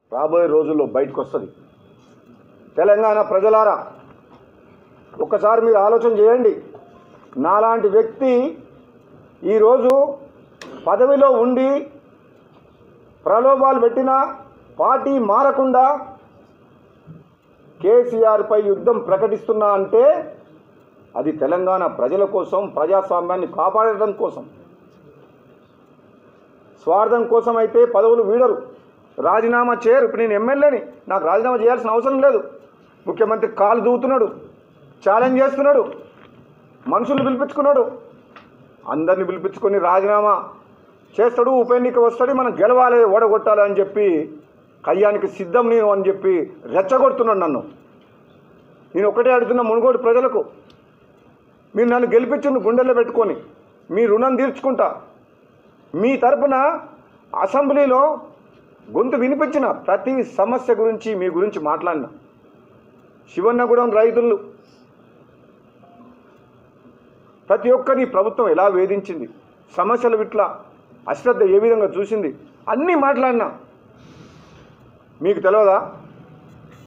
రాబోయే రోజుల్లో బయటకు వస్తుంది తెలంగాణ ప్రజలారా ఒక్కసారి మీరు ఆలోచన చేయండి నాలాంటి వ్యక్తి ఈరోజు పదవిలో ఉండి ప్రలోభాలు పెట్టినా పార్టీ మారకుండా కేసీఆర్పై యుద్ధం ప్రకటిస్తున్నా అంటే అది తెలంగాణ ప్రజల కోసం ప్రజాస్వామ్యాన్ని కాపాడడం కోసం స్వార్థం కోసం అయితే పదవులు వీడరు రాజీనామా చేయరు ఇప్పుడు నేను ఎమ్మెల్యేని నాకు రాజీనామా చేయాల్సిన అవసరం లేదు ముఖ్యమంత్రి కాలు దూవుతున్నాడు ఛాలెంజ్ చేస్తున్నాడు మనుషులు పిలిపించుకున్నాడు అందరిని పిలిపించుకొని రాజీనామా చేస్తాడు ఉప ఎన్నిక వస్తాడు మనం గెలవాలి ఓడగొట్టాలి అని చెప్పి కయ్యానికి సిద్ధం నేను అని చెప్పి రెచ్చగొడుతున్నాడు నన్ను నేను ఒకటే అడుగుతున్నా మునుగోడు ప్రజలకు మీరు నన్ను గెలిపించిండు గుండెల్లో పెట్టుకొని మీ రుణం తీర్చుకుంటా మీ తరపున అసెంబ్లీలో గొంతు వినిపించిన ప్రతి సమస్య గురించి మీ గురించి మాట్లాడిన శివన్నగూడెం రైతులు ప్రతి ఒక్కరిని ప్రభుత్వం ఎలా వేధించింది సమస్యలు ఇట్లా అశ్రద్ధ ఏ విధంగా చూసింది అన్నీ మాట్లాడినా మీకు తెలియదా